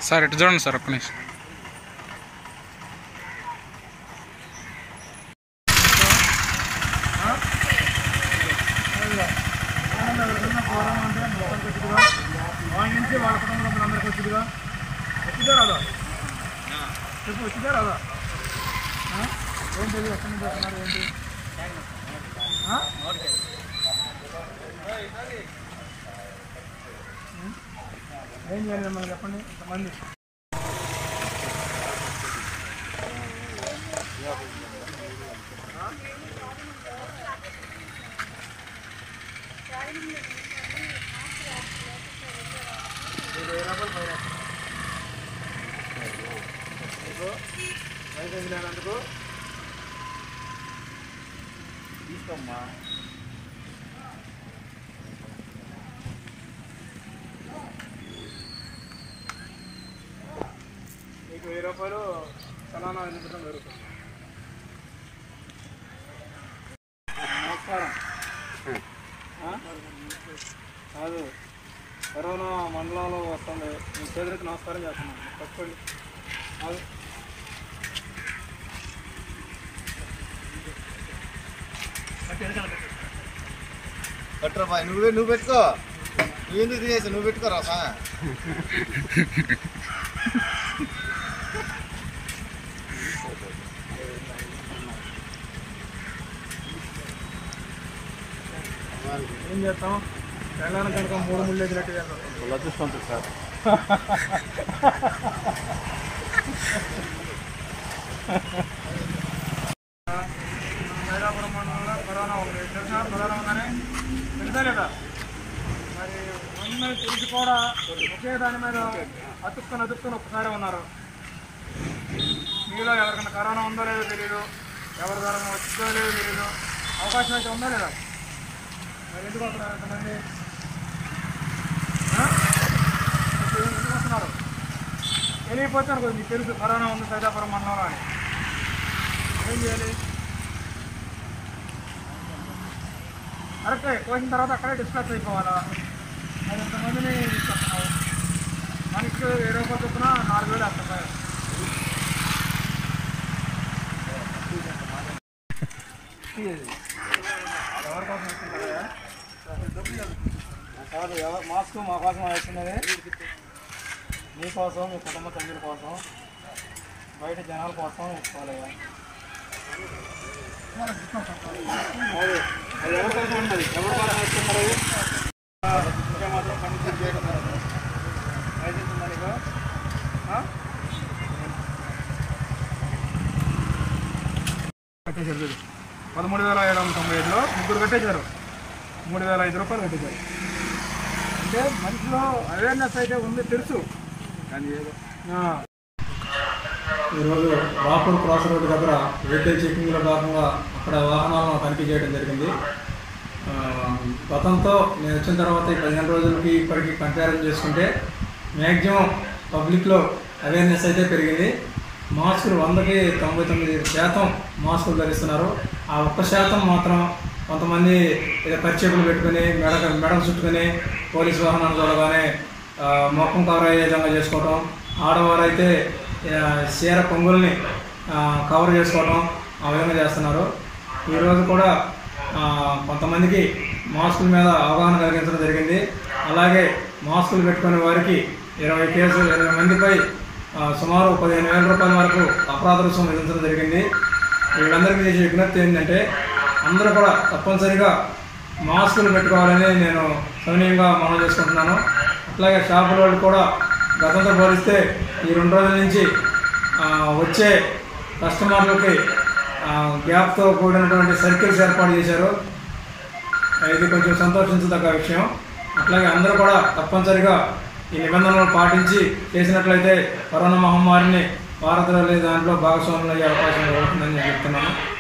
Sir ఇటు చూడండి sir ఒక్క నిమిషం వాళ్ళ నుంచి వాళ్ళ కుటుంబ సభ్యులందరికీ వచ్చిందిగా వచ్చిందా రాదా చెప్పు వచ్చిందా రాదా ఆ? ఏం తెలియదు ఎక్కడి నుంచి వస్తున్నారు ఏంటి ఆ? ఉం? ఏం చేయాలి మిమ్మల్ని చెప్పండి ఇంతమంది అయిపోయిందిలేనందుకు తీసుకోమ్మా మీకు వెయ్యి రూపాయలు చలానా అందించడం జరుగుతుంది నమస్కారం ఆ? కాదు కరోనా మండలంలో వస్తుంది మీ చేతులకు నమస్కారం చేస్తున్నాను తప్పండి కాదు కట్టరా బాయ్ నువ్వు నువ్వు పెట్టుకో నువ్వు ఎందుకు తీసేసి నువ్వు పెట్టుకోరా సా ఏం చేస్తాం తెలంగాణ కనుక మూడు ముళ్ళు ఎదినట్టు చేస్తాం చూస్తాం సార్ హైదరాబాద్ మండలంలో కరోనా ఉంది తెలిసిన కరోనా ఉందని తెలుసా లేదా మరి ఉన్న తెలిసి కూడా ఒకే దాని మీద అతుక్కుని అతుక్కుని ఒక్కసారి ఉన్నారు మీలో ఎవరికైనా కరోనా ఉందో లేదో తెలియదు ఎవరి ద్వారా వచ్చిందో లేదో తెలియదు అవకాశం అయితే ఉందా లేదా మరి ఎందుకు వస్తున్నారు ఎంతమంది ఆ? ఇప్పుడు ఎందుకు వస్తున్నారు తెలియకపోతే అనుకో మీకు తెలుసు కరోనా ఉంది సైదాపురం మండలంలో అని ఏం చేయాలి కరెక్టే కోసిన తర్వాత అక్కడే డిస్కస్ అయిపోవాలా మరి ఇంతమందిని తీసుకొస్తున్నావు మనకి ఏ రూపాయలు చొప్పున నాలుగు వేలు వేస్తున్నాయి ఎవరి కోసం ఇస్తుంటారా కాదు ఎవరు మాస్క్ మా కోసం వేస్తున్నది మీకోసం మీ కుటుంబ సభ్యుల కోసం బయట జనాల కోసం ఇసుకోవాలయ్యా అది అది ఎవరి కోసం ఉన్నది ఎవరి కోసం వస్తున్నారు ఇంకా మాత్రం పని చేయడం లైసెన్స్ ఉందా నీకు ఆ? కట్టేశారు చూడు పదమూడు వేల ఏడు వందల తొంభై ఏడులో ముగ్గురు కట్టేశారు మూడు వేల ఐదు రూపాయలు కట్టేశారు అంటే మనిషిలో అవేర్నెస్ అయితే ఉంది తెలుసు కానీ ఏదో ఈరోజు రాపూర్ క్రాస్ రోడ్ దగ్గర వెహికల్ చెకింగ్లో భాగంగా అక్కడ వాహనాలను తనిఖీ చేయడం జరిగింది ఆ, గతంతో నేను వచ్చిన తర్వాత ఈ పదిహేను రోజులకి ఇప్పటికి కంపేర్ చేసుకుంటే మ్యాక్సిమం పబ్లిక్లో అవేర్నెస్ అయితే పెరిగింది మాస్కులు వందకి తొంభై తొమ్మిది శాతం మాస్కులు ధరిస్తున్నారు ఆ ఒక్క శాతం మాత్రం కొంతమంది ఏదో పరిచేపులు పెట్టుకుని మెడ మెడకు చుట్టుకుని పోలీస్ వాహనాలు చూడగానే ఆ, మొఖం కవర్ అయ్యే విధంగా చేసుకోవటం ఆడవారైతే ఆ, చీర పొంగుల్ని ఆ, కవర్ చేసుకోవడం ఆ విధంగా చేస్తున్నారు ఈరోజు కూడా ఆ, కొంతమందికి మాస్కుల మీద అవగాహన కలిగించడం జరిగింది అలాగే మాస్కులు పెట్టుకునే వారికి ఇరవై కేసులు ఇరవై మందిపై ఆ, సుమారు పదిహేను వేల రూపాయల వరకు అపరాధ రుసుము విధించడం జరిగింది వీళ్ళందరికీ చేసే విజ్ఞప్తి ఏంటంటే అందరూ కూడా తప్పనిసరిగా మాస్కులు పెట్టుకోవాలని నేను సౌనీయంగా మనం చేసుకుంటున్నాను అట్లాగే షాపుల వాళ్ళు కూడా గతంతో పోలిస్తే ఈ రెండు రోజుల నుంచి ఆ, వచ్చే కస్టమర్లకి ఆ, గ్యాప్తో కూడినటువంటి సర్కిల్స్ ఏర్పాటు చేశారు ఇది కొంచెం సంతోషించదగ్గ విషయం అట్లాగే అందరూ కూడా తప్పనిసరిగా ఈ నిబంధనలు పాటించి చేసినట్లయితే కరోనా మహమ్మారిని భారత్లో దాంట్లో భాగస్వాములు అయ్యే అవకాశం ఉంటుందని నేను చెప్తున్నాను